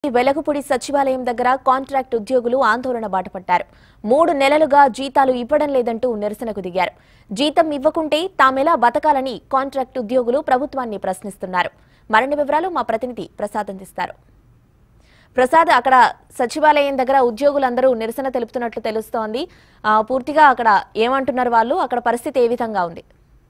వెలగపూడి సచివాలయం దగ్గర కాంట్రాక్ట్ ఉద్యోగులు ఆందోళన బాటపట్టారు మూడు నెలలుగా జీతాలు ఇవ్వడం లేదంటూ నిరసనకు దిగారు జీతం ఇవ్వకుంటే తామెలా బతకాలని కాంట్రాక్ట్ ఉద్యోగులు ప్రభుత్వాన్ని ప్రశ్నిస్తున్నారు మరిన్ని వివరాలు మా ప్రతినిధి ప్రసాద్ అందిస్తారు ప్రసాద్ అక్కడ సచివాలయం దగ్గర ఉద్యోగులందరూ నిరసన తెలుపుతున్నట్లు తెలుస్తోంది ఆ, పూర్తిగా అక్కడ ఏమంటున్నారు వాళ్ళు అక్కడ పరిస్థితి ఏ విధంగా ఉంది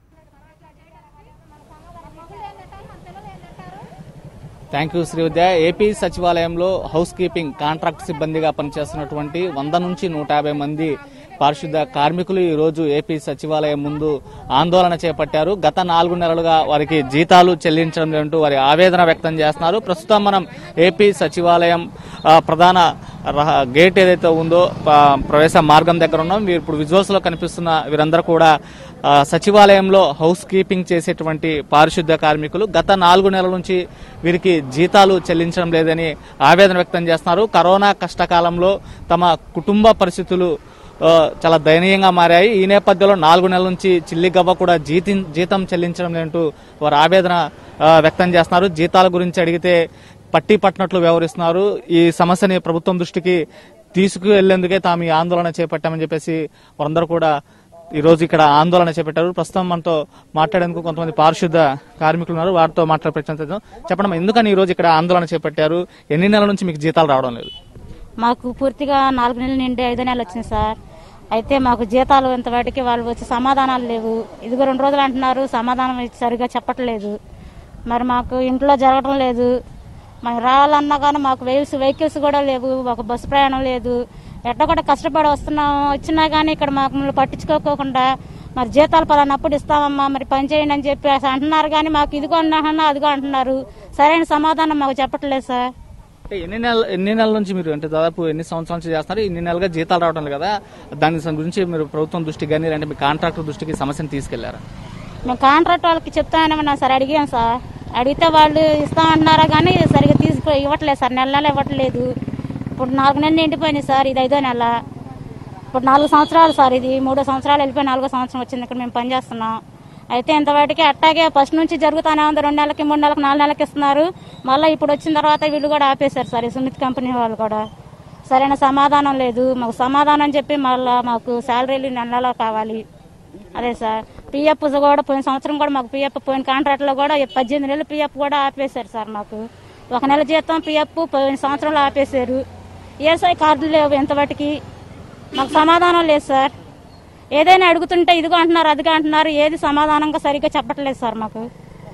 థ్యాంక్ యూ శ్రీవిద్య ఏపీ సచివాలయంలో హౌస్ కీపింగ్ కాంట్రాక్ట్ సిబ్బందిగా పనిచేస్తున్నటువంటి వంద నుంచి నూట యాభై మంది పారిశుద్ధ కార్మికులు ఈ రోజు ఏపీ సచివాలయం ముందు ఆందోళన చేపట్టారు గత నాలుగు నెలలుగా వారికి జీతాలు చెల్లించడం లేదంటూ వారి ఆవేదన వ్యక్తం చేస్తున్నారు ప్రస్తుతం మనం ఏపీ సచివాలయం ఆ, ప్రధాన రహ- గేట్ ఏదైతే ఉందో ఆ, ప్రవేశ మార్గం దగ్గర ఉన్నాం వీరు ఇప్పుడు విజువల్స్ లో కనిపిస్తున్న వీరందరూ కూడా ఆ, సచివాలయంలో హౌస్ కీపింగ్ చేసేటువంటి పారిశుద్ధ్య కార్మికులు గత నాలుగు నెలల నుంచి వీరికి జీతాలు చెల్లించడం లేదని ఆవేదన వ్యక్తం చేస్తున్నారు కరోనా కష్టకాలంలో తమ కుటుంబ పరిస్థితులు ఆ, చాలా దయనీయంగా మారాయి ఈ నేపథ్యంలో నాలుగు నెలల నుంచి చిల్లిగవ్వ కూడా జీతం జీతం చెల్లించడం లేదంటూ వారు ఆవేదన ఆ, వ్యక్తం చేస్తున్నారు జీతాల గురించి అడిగితే పట్టి పట్టినట్లు వ్యవహరిస్తున్నారు ఈ సమస్యని ప్రభుత్వం దృష్టికి తీసుకువెళ్లేందుకే తాము ఈ ఆందోళన చేపట్టామని చెప్పేసి వారందరూ కూడా ఈ రోజు ఇక్కడ ఆందోళన చేపట్టారు ప్రస్తుతం మనతో మాట్లాడేందుకు కొంతమంది పారిశుద్ధ కార్మికులు ఉన్నారు వారితో మాట్లాడే ప్రయత్నం చేద్దాం చెప్పండి అమ్మా, ఎందుకని ఈ రోజు ఇక్కడ ఆందోళన చేపట్టారు ఎన్ని నెలల నుంచి మీకు జీతాలు రావడం లేదు మాకు పూర్తిగా నాలుగు నెలలు నిండి ఐదో నెలలు వచ్చింది సార్ అయితే మాకు జీతాలు ఇంతవాటికి వాళ్ళు వచ్చి సమాధానాలు లేవు ఇదిగో రెండు రోజులు అంటున్నారు సమాధానం ఇచ్చి సరిగా చెప్పట్లేదు మరి మాకు ఇంట్లో జరగడం లేదు మరి రావాలన్నా కానీ మాకు వెహికల్స్ వెహికల్స్ కూడా లేవు ఒక బస్సు ప్రయాణం లేదు ఎట్లా కూడా కష్టపడి వస్తున్నాం వచ్చినా కానీ ఇక్కడ మాకు మమ్మల్ని పట్టించుకోకుండా మరి జీతాలు పలానప్పుడు ఇస్తామమ్మా మరి పని చేయండి అని చెప్పి అంటున్నారు కానీ మాకు ఇదిగో అంటున్నా అదిగో అంటున్నారు సరైన సమాధానం మాకు చెప్పట్లేదు సార్ అంటే ఎన్ని నెలలు ఎన్ని నెలల నుంచి మీరు అంటే దాదాపు ఎన్ని సంవత్సరాల నుంచి చేస్తున్నారు ఇన్ని నెలలుగా జీతాలు రావడం లేదు కదా దాని గురించి మీరు ప్రభుత్వం దృష్టికి కానీ లేదంటే మీ కాంట్రాక్టర్ దృష్టికి సమస్యను తీసుకెళ్లారా మేము కాంట్రాక్ట్ వాళ్ళకి చెప్తామన్నా సార్ అడిగాం సార్ అడిగితే వాళ్ళు ఇస్తామంటున్నారా కానీ సరిగ్గా తీసుకు ఇవ్వట్లేదు సార్ నెల నెల ఇవ్వట్లేదు ఇప్పుడు నాలుగు నెలలు నిండిపోయినాయి సార్ ఇది ఐదో నెల ఇప్పుడు నాలుగు సంవత్సరాలు సార్ ఇది మూడో సంవత్సరాలు వెళ్ళిపోయి నాలుగో సంవత్సరం వచ్చింది ఇక్కడ మేము పనిచేస్తున్నాం అయితే ఇంతవాటికి అట్టాగే ఫస్ట్ నుంచి జరుగుతానే ఉంది రెండు నెలలకి మూడు నెలలకి నాలుగు నెలలకి ఇస్తున్నారు మళ్ళీ ఇప్పుడు వచ్చిన తర్వాత వీళ్ళు కూడా ఆపేశారు సార్ ఈ సుమిత్ కంపెనీ వాళ్ళు కూడా సరైన సమాధానం లేదు మాకు సమాధానం చెప్పి మళ్ళీ మాకు శాలరీలు నెల నెల కావాలి అదే సార్ పిఎఫ్ కూడా పోయిన సంవత్సరం కూడా మాకు పిఎఫ్ పోయిన కాంట్రాక్ట్లో కూడా పద్దెనిమిది నెలలు పిఎఫ్ కూడా ఆపేశారు సార్ మాకు ఒక నెల జీతం పిఎఫ్ పోయిన సంవత్సరంలో ఆపేశారు ఈఎస్ఐ కార్డులు లేవు ఎంతవాటికి మాకు సమాధానం లేదు సార్ ఏదైనా అడుగుతుంటే ఇదిగో అంటున్నారు అదిగో అంటున్నారు ఏది సమాధానంగా సరిగ్గా చెప్పట్లేదు సార్ మాకు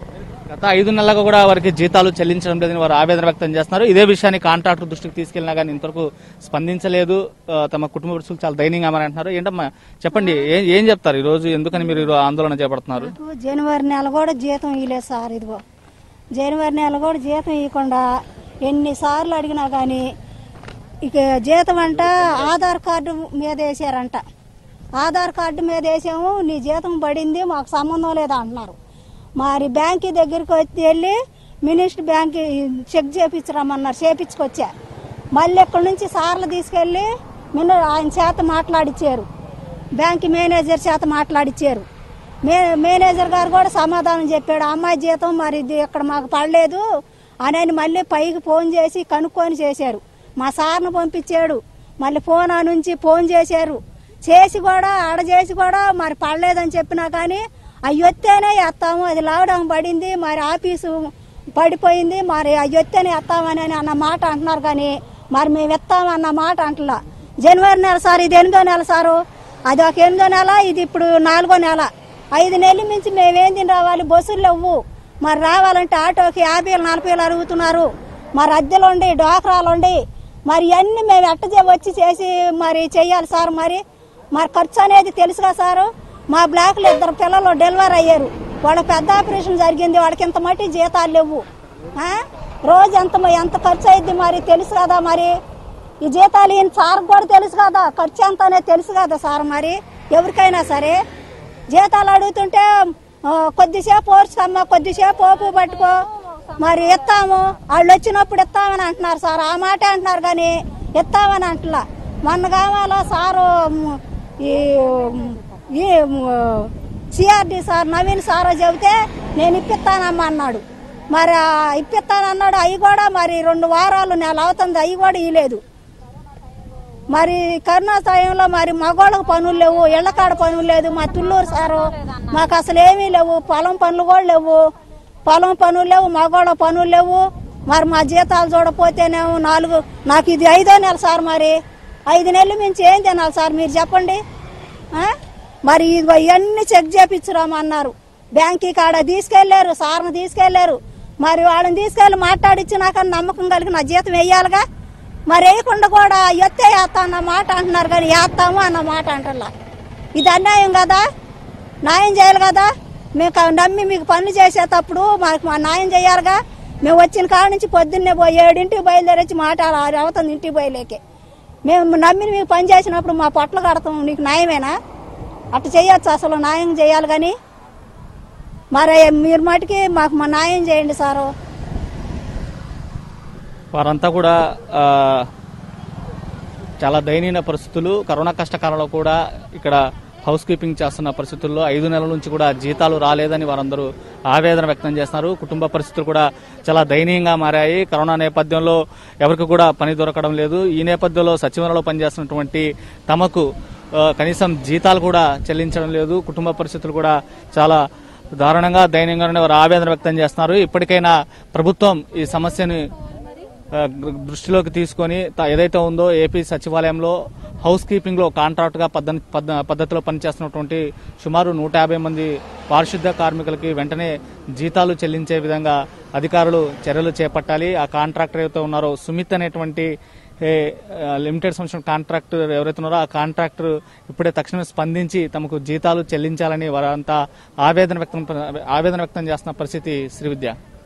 గత ఐదు నెలలుగా కూడా వారికి జీతాలు చెల్లించడం లేదని వారు ఆవేదన వ్యక్తం చేస్తున్నారు ఇదే విషయాన్ని కాంట్రాక్టర్ దృష్టికి తీసుకెళ్లినా కానీ ఇంతవరకు స్పందించలేదు ఆ, తమ కుటుంబ పరిస్థితులు చాలా దయనీయంగా మరి అంటున్నారు ఏంటమ్మా చెప్పండి ఏం ఏం చెప్తారు ఈ రోజు ఎందుకని మీరు ఈ రోజు ఆందోళన చేపడుతున్నారు నాకు జనవరి నెల కూడా జీతం ఇవ్వలేదు సార్ ఇదిగో జనవరి నెల కూడా జీతం ఇవ్వకుండా ఎన్నిసార్లు అడిగినా కానీ ఇక జీతం అంట ఆధార్ కార్డు మీద వేసారంట ఆధార్ కార్డు మీద వేసాము నీ జీతం పడింది మాకు సంబంధం లేదు అంటున్నారు మరి బ్యాంక్ దగ్గరికి వచ్చి వెళ్ళి మినిస్టర్ బ్యాంక్ చెక్ చేపించరమ్మన్నారు చేపించుకొచ్చా మళ్ళీ ఇక్కడ నుంచి సార్లు తీసుకెళ్ళి మిన్న ఆయన చేత మాట్లాడిచ్చారు బ్యాంక్ మేనేజర్ చేత మాట్లాడిచ్చారు మే మేనేజర్ గారు కూడా సమాధానం చెప్పాడు అమ్మాయి జీతం మరి ఇది ఇక్కడ మాకు పడలేదు అని మళ్ళీ పైకి ఫోన్ చేసి కనుక్కొని చేశారు మా సార్ను పంపించాడు మళ్ళీ ఫోన్ ఆ నుంచి ఫోన్ చేశారు చేసి కూడా ఆడ చేసి కూడా మరి పడలేదని చెప్పినా కానీ అయ్యొత్తేనే ఎత్తాము అది లావడం పడింది మరి ఆఫీసు పడిపోయింది మరి అయ్యొత్తేనే ఎత్తామని అని అన్న మాట అంటున్నారు కానీ మరి మేము ఎత్తామన్న మాట అంటలా జనవరి నెల సార్ ఇది ఎనిమిదో నెల సారు అది ఒక ఎనిమిదో నెల ఇది ఇప్పుడు నాలుగో నెల ఐదు నెలల నుంచి మేమేం తిని రావాలి బస్సులు లేవు మరి రావాలంటే ఆటోకి యాభై వేలు నలభై వేలు అడుగుతున్నారు మరి అద్దెలుండి డోకరాలుండి మరి ఇవన్నీ మేము ఎట్ట చే- వచ్చి చేసి మరి చెయ్యాలి సార్ మరి మరి ఖర్చు అనేది తెలుసుగా సారు మా బ్లాక్లో ఇద్దరు పిల్లలు డెలివరీ అయ్యారు వాళ్ళ పెద్ద ఆపరేషన్ జరిగింది వాళ్ళకి ఇంత మట్టి జీతాలు లేవు ఆ? రోజు ఎంత ఎంత ఖర్చు అయింది మరి తెలుసు కదా మరి ఈ జీతాలు ఈయన సార్ కూడా తెలుసు కదా ఖర్చు ఎంత అనేది తెలుసు కదా సార్ మరి ఎవరికైనా సరే జీతాలు అడుగుతుంటే ఆ, కొద్దిసేపు ఓర్చుకమ్మా కొద్దిసేపు ఓపు పట్టుకో మరి ఇస్తాము వాళ్ళు వచ్చినప్పుడు ఇస్తామని అంటున్నారు సార్ ఆ మాట అంటున్నారు కానీ ఇస్తామని అంటలా మొన్న కావాలా సారు మ్, ఈ ఈ సిఆర్డి సార్ నవీన్ సారో చెబితే నేను ఇప్పిస్తానమ్మా అన్నాడు మరి ఆ ఇప్పిస్తానన్నాడు అవి కూడా మరి రెండు వారాలు నెల అవుతుంది అవి కూడా ఇవ్వలేదు మరి కరోనా టైంలో మరి మగోళ్ళకు పనులు లేవు ఇళ్ళకాడ పనులు లేదు మా తుళ్ళూరు సారు మాకు అసలు ఏమీ లేవు పొలం పనులు కూడా లేవు పొలం పనులు లేవు మగోళ్ళ పనులు లేవు మరి మా జీతాలు చూడపోతేనేమో నాలుగు నాకు ఇది ఐదో నెల సార్ మరి ఐదు నెలలు మించి ఏం తినాలి సార్ మీరు చెప్పండి ఆ? మరి ఇదిగో ఇవన్నీ చెక్ చేపించురామన్నారు బ్యాంకీ కాడ తీసుకెళ్లారు సార్ని తీసుకెళ్లారు మరి వాళ్ళని తీసుకెళ్లి మాట్లాడిచ్చి నాకు నమ్మకం కలిగి నా జీతం వేయాలిగా మరి వేయకుండా కూడా ఎత్తే వేస్తా అన్న మాట అంటున్నారు కానీ వేస్తాము అన్న మాట అంటలా ఇది అన్యాయం కదా న్యాయం చేయాలి కదా మేము క- నమ్మి మీకు పనులు చేసేటప్పుడు మాకు మా న్యాయం చేయాలిగా మేము వచ్చిన కాడ నుంచి పొద్దున్నే పోయి ఏడింటికి బయలుదేరి వచ్చి మాట ఆరు అవుతుంది ఇంటికి బయలుకే మేము నమ్మి మీకు పని చేసినప్పుడు మా పొట్లు కడతాం నీకు న్యాయమేనా అట్లా చేయొచ్చు అసలు న్యాయం చేయాలి కానీ మరి మీరు మటుకి మాకు మా న్యాయం చేయండి సారు వారంతా కూడా ఆ, చాలా దయనీయ పరిస్థితులు కరోనా కష్టకాలంలో కూడా ఇక్కడ హౌస్ కీపింగ్ చేస్తున్న పరిస్థితుల్లో ఐదు నెలల నుంచి కూడా జీతాలు రాలేదని వారందరూ ఆవేదన వ్యక్తం చేస్తున్నారు కుటుంబ పరిస్థితులు కూడా చాలా దయనీయంగా మారాయి కరోనా నేపథ్యంలో ఎవరికి కూడా పని దొరకడం లేదు ఈ నేపథ్యంలో సచివాలయంలో పనిచేస్తున్నటువంటి తమకు ఆ, కనీసం జీతాలు కూడా చెల్లించడం లేదు కుటుంబ పరిస్థితులు కూడా చాలా దారుణంగా దయనీయంగానే వారు ఆవేదన వ్యక్తం చేస్తున్నారు ఇప్పటికైనా ప్రభుత్వం ఈ సమస్యని ఆ, దృష్టిలోకి తీసుకొని త- ఏదైతే ఉందో ఏపీ సచివాలయంలో హౌస్ కీపింగ్ లో కాంట్రాక్ట్ గా పద్ధ- పద్ధ- పద్ధతిలో పనిచేస్తున్నటువంటి సుమారు నూట యాభై మంది పారిశుద్ధ కార్మికులకి వెంటనే జీతాలు చెల్లించే విధంగా అధికారులు చర్యలు చేపట్టాలి ఆ కాంట్రాక్టర్ ఎవరైతే ఉన్నారో సుమిత్ అనేటువంటి ఏ, ఆ, లిమిటెడ్ సంస్థ కాంట్రాక్టర్ ఎవరైతే ఉన్నారో ఆ కాంట్రాక్టర్ ఇప్పుడే తక్షణమే స్పందించి తమకు జీతాలు చెల్లించాలని వారంతా ఆవేదన వ్యక్తం ఆవేదన వ్యక్తం చేస్తున్న పరిస్థితి శ్రీవిద్య